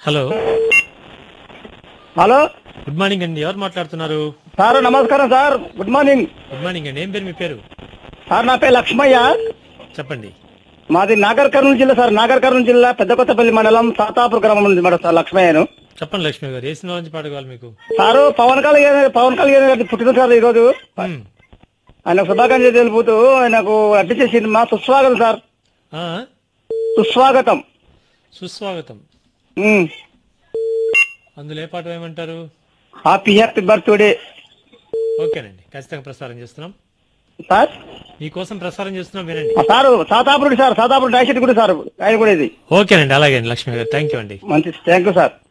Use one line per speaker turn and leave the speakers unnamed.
Hello
hello
good morning అండి ఎవరు మాట్లాడుతున్నారు
సార్ నమస్కారం sir good morning
good morning అండి ఏం పేరు మీ పేరు
సార్ నా పేరు లక్ష్మయ్య
చెప్పండి
మాది నాగర్ కర్నూలు జిల్లా సార్ నాగర్ కర్నూలు జిల్లా పెద్ద కొత్తపల్లి మండలం సాతాపూర్ గ్రామం నుంచి మాట సార్ లక్ష్మయ్యను
చెప్పండి లక్ష్మి గారు ఏ సినిమా నుంచి పాట కావాలి మీకు
సారు పవన్ కళ్యాణ్ పవన్ కళ్యాణ్ గారి పుట్టిన సార్ ఈ రోజు
మ్మ్.
ఆయన శుభాకాంక్షలు తెలుపుతూ ఆయనకు అడ్డించే సినిమా సుస్వాగతం సార్
ఆ,
సుస్వాగతం
సుస్వాగతం
ఉమ్.
అందులో ఏ పాట వేయమంటారు
హ్యాపీ హ్యాపీ బర్త్డే
ఓకేనండి ఖచ్చితంగా ప్రసారం చేస్తున్నాం
సార్
మీకోసం ప్రసారం చేస్తున్నాం వినండి
ఆ సారు సాతాపురుడు సార్ సాతాపురుడు డైషెట్ కూడా సార్ ఆయన కూడా ఇది
ఓకేనండి అలాగే అండి లక్ష్మి గారు థ్యాంక్ యూ అండి
మంచి థ్యాంక్ యూ సార్